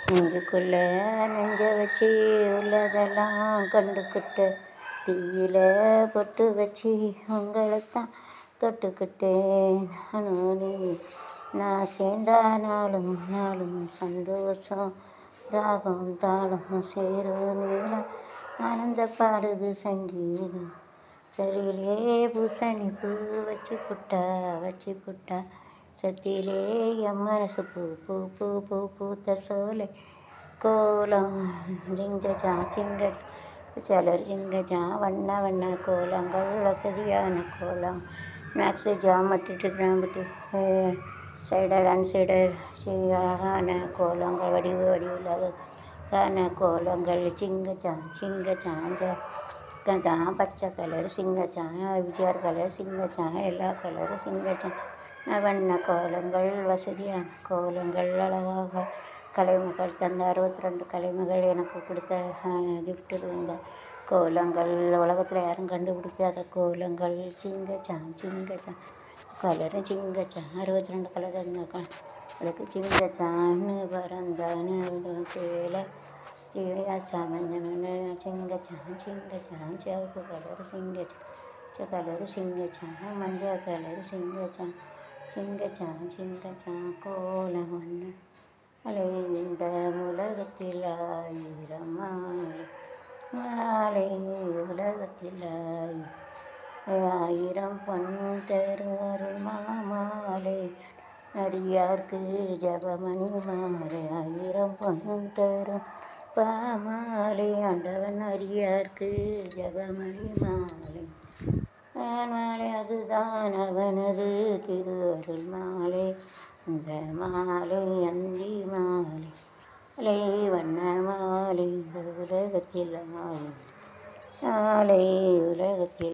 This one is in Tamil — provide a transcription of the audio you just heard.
நெஞ்சுக்குள்ள நெஞ்ச வச்சு உள்ளதெல்லாம் கண்டுக்கிட்டு தீயில பொட்டு வச்சு உங்களைத்தான் தொட்டுக்கிட்டேன் நானும் நீ நான் சேர்ந்தா நாளும் நாளும் சந்தோஷம் ராகம் தாளம் சேரும் நீளம் ஆனந்த பாடுது சங்கீதம் சரியிலே பூசணி பூ வச்சு புட்டா வச்சு புட்டா சத்தியிலே என் மனசு பூ பூ பூ பூ பூத்த சோலை கோலம் ஜிங்கஜா சிங்கஜா சிலர் ஜிங்கஜா வண்ண வண்ண கோலங்கள் வசதியான கோலம் மேக்ஸு ஜாமெட்ரி கிராம்பட்டி சைடர் அன்சைடர் அழகான கோலங்கள் வடிவு வடிவில்லாத அழகான கோலங்கள் சிங்கஜா சிங்கஜா தான் பச்சை கலர் சிங்கச்சா விஜயார் கலர் சிங்கச்சா எல்லா கலரும் சிங்கச்சா வண்ண கோலங்கள் வசதியான கோலங்கள் அழகாக கலைமகள் தந்த அறுபத்தி ரெண்டு கலைமகள் எனக்கு கொடுத்த கிஃப்ட் இருந்த கோலங்கள் உலகத்தில் யாரும் கண்டுபிடிக்காத கோலங்கள் சிங்கச்சா சிங்கச்சா கலரும் சிங்கச்சா அறுபத்தி ரெண்டு கலர் தந்த அவளுக்கு சிங்கச்சான்னு பறந்தான்னு சேலை சமஞ்சனு சிங்கச்சா சிங்கச்சா சிவப்பு கலர் சிங்கச்சா பச்சை கலர் சிங்கச்சா மஞ்சள் கலர் சிங்கச்சா சிங்கச்சா சிங்கச்சா கோலம் ஒன்று அலை இந்த உலகத்தில் ஆயிரம் மாலை மாலை உலகத்தில் ஆயிரம் பொன் தரும் அருள் மாமாலை அடியார்க்கு ஜபமணி மாலை ஆயிரம் பொன் தரும் பாமாலை ஆண்டவன் அடியார்க்கு ஜபமணி மாலை மாலை அதுதான் அவனது திரு அருள் மாலை இந்த மாலை அந்தி மாலை மாலை வண்ண மாலை இந்த உலகத்தில் மாலை உலகத்தில்